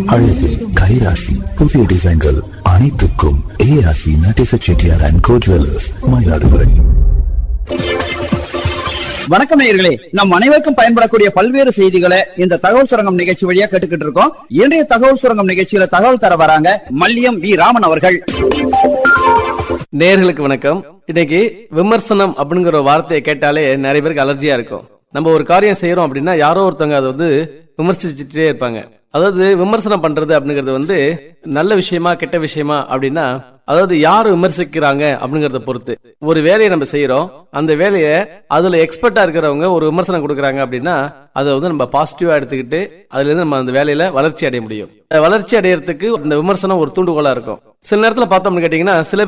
அழகு கைராசி புதிய டிசைன்கள் அனைத்துக்கும் ஏஆசி நட்டிச Chettiar and co jewellers Mayiladuthurai வணக்கம் நேயர்களே நம் அனைவருக்கும் பயன்படக்கூடிய பல்வேறு செய்திகளை இந்த தகவல் சுரங்கம் நிகழ்ச்சி வழியா கேட்டுக்கிட்டு இருக்கோம் இன்றைய தகவல் சுரங்கம் நிகழ்ச்சியில தகவல் தர வராங்க மல்லியம் வி ராமன் அவர்கள் நேர்களுக்கு வணக்கம் இன்னைக்கு விமர்சனம் அப்படிங்கிற ஒரு வார்த்தையை கேட்டாலே நிறைய பேருக்கு அலர்ஜியா இருக்கும் நம்ம ஒரு காரியம் செய்யறோம் அப்படின்னா யாரோ ஒருத்தவங்க அதை வந்து விமர்சிச்சுட்டே இருப்பாங்க அதாவது விமர்சனம் பண்றது அப்படிங்கிறது வந்து நல்ல விஷயமா கெட்ட விஷயமா அப்படின்னா அதாவது யார் விமர்சிக்கிறாங்க அப்படிங்கறத பொறுத்து ஒரு வேலையை நம்ம செய்யறோம் அந்த வேலையை அதுல எக்ஸ்பர்ட்டா இருக்கிறவங்க ஒரு விமர்சனம் கொடுக்கறாங்க அப்படின்னா அதை வந்து நம்ம பாசிட்டிவா எடுத்துக்கிட்டு அதுல இருந்து நம்ம அந்த வேலையில வளர்ச்சி அடைய முடியும் வளர்ச்சி அடையறதுக்கு இந்த விமர்சனம் ஒரு தூண்டுகோலா இருக்கும் சில நேரத்துல பார்த்தோம்னு கேட்டீங்கன்னா சில